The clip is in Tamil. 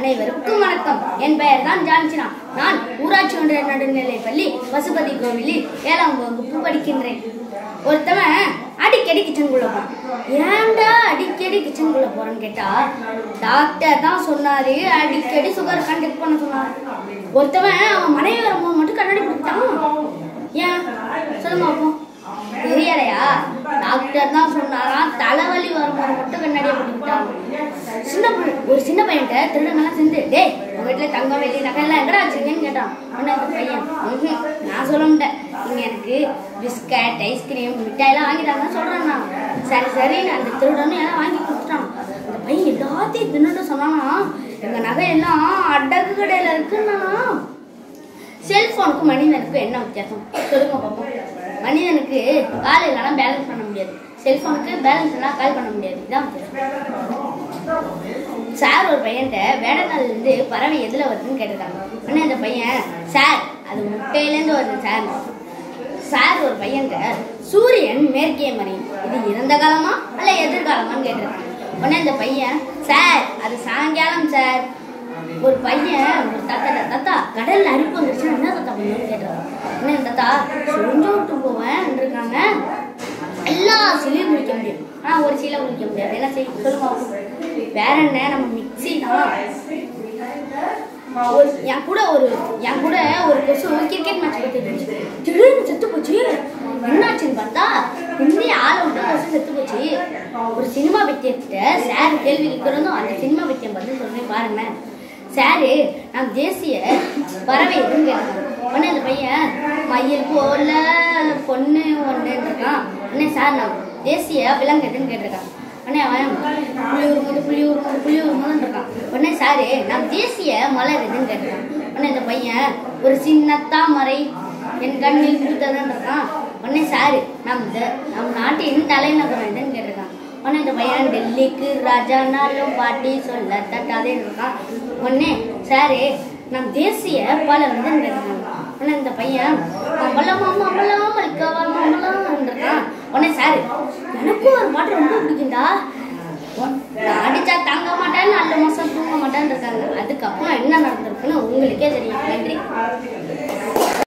அனைவருக்கும் வணக்கம் என் பெயர் தான் ஜான்சினா நான் ஊராட்சி ஒன்றிய நடுநிலைப் பள்ளி பசுபதி கோவிலில் ஏழாம் வகுப்பு படிக்கின்றேன் ஒருத்தவன் அடிக்கடி கிச்சனுக்குள்ள போறான் ஏன்டா அடிக்கடி கிச்சனுக்குள்ள போறேன்னு கேட்டா டாக்டர் தான் சொன்னாரு அடிக்கடி சுகர் கண்டக்ட் பண்ண சொன்னாரு ஒருத்தவன் அவன் மனைவி வரும்போது மட்டும் கண்ணாடி கொடுத்தான் ஏன் சொல்லுங்க அப்போ தெரியலையா டாக்டர் தான் சொன்னாராம் தலைவலி வரும்போது மட்டும் கண்ணாடியை போட்டுக்கிட்டாங்க சின்ன பிள்ளை ஒரு சின்ன பையன்கிட்ட திருடங்கெல்லாம் சேர்ந்து டேய் உங்க வீட்டுல தங்கம் வெள்ளி நகையெல்லாம் எங்கடா வச்சிருக்கேன்னு கேட்டான் உடனே அந்த பையன் "ம்ஹும், நான் சொல்ல மாட்டேன் இங்க எனக்கு பிஸ்கட் ஐஸ்கிரீம் மிட்டாயெல்லாம் வாங்கிட்டாங்கன்னு சொல்றேன் நான் சரி சரின்னு அந்த திருடனும் எல்லாம் வாங்கி கொடுத்துட்டான் அந்த பையன் எல்லாத்தையும் தின்னுட்டு சொன்னானா எங்க நகையெல்லாம் அடகு கடையில இருக்குன்னா செல்போனுக்கும் மனிதனுக்கும் என்ன வித்தியாசம் சொல்லுங்க பார்ப்போம் மனிதனுக்கு கால் இல்லைனா பேலன்ஸ் பண்ண முடியாது செல்போனுக்கு பேலன்ஸ் இல்லைனா கால் பண்ண முடியாது இதான் வித்தியாசம் சார் ஒரு பையன்கிட்ட வேடநாள்ல இருந்து பறவை எதுல வருதுன்னு கேட்டிருக்காங்க உடனே அந்த பையன் சார் அது முட்டையிலேருந்து வருது சார் சார் ஒரு பையன்கிட்ட சூரியன் மேற்கே மறையும் இது இறந்த காலமா அல்ல எதிர்காலமான்னு கேட்டிருக்காங்க உடனே அந்த பையன் சார் அது சாயங்காலம் சார் ஒரு பையன் ஒரு தாத்தா தாத்தா கடல்ல அரிப்பு வந்துருச்சுன்னா என்ன தாத்தா பண்ணுன்னு கேட்டான் உடனே அந்த தாத்தா சொஞ்சு விட்டு போவேன் இருக்காங்க எல்லா சிலையும் குளிக்க முடியும் ஆனா ஒரு சீலை குளிக்க முடியாது என்ன செய்ய சொல்லுங்க பாப்போம். வேற என்ன நம்ம மிக்ஸி தான் ஒரு என் கூட ஒரு என் கூட ஒரு கொசு கிரிக்கெட் மேட்ச் பார்த்துட்டு இருந்துச்சு திடீர்னு செத்து போச்சு என்னாச்சுன்னு பார்த்தா இந்திய ஆளை விட்டு கொசு செத்து போச்சு ஒரு சினிமா பத்தியத்திட்ட சார் கேள்வி கேட்கிறதும் அந்த சினிமா பத்தியம் பதில் சொல்றேன் பாருங்களேன் சாரு நான் தேசிய பறவை எதுன்னு கேட்டாங்க உடனே அந்த பையன் மயில் போல பொண்ணு ஒன்றுன்னு இருக்கான் உடனே சார் நான் தேசிய விலங்கு எதுன்னு கேட்டிருக்கான் உடனே அவன் புள்ளி உருமுது புள்ளி உருமுது புள்ளி உருமுதுன்னு இருக்கான் உடனே சாரு நான் தேசிய மலர் எதுன்னு கேட்டிருக்கான் உடனே இந்த பையன் ஒரு சின்ன தாமரை என் கண்ணில் கொடுத்ததுன்னு இருக்கான் உடனே சாரு நம் த- நம் நாட்டின் தலைநகரம் எதுன்னு கேட்டிருக்கான் உடனே இந்த பையன் டெல்லிக்கு ராஜானாலும் பாட்டி சொல்ல தட்டாதே இருக்கான் உடனே சாரு நம் தேசிய பழம் எதுன்னு கேட்டிருக்காங்க உடனே இந்த பையன் மம்பளம் மம்பளம் மல்கவா மம்பளம் இருக்கான் உடனே சாரு எனக்கும் ஒரு பாட்டு ரொம்ப பிடிக்கும்டா நான் அடிச்சா தாங்க மாட்டேன் நல்ல மாசம் தூங்க மாட்டேன்னு இருக்காங்க அதுக்கப்புறம் என்ன நடந்திருக்குன்னு உங்களுக்கே தெரியும் நன்றி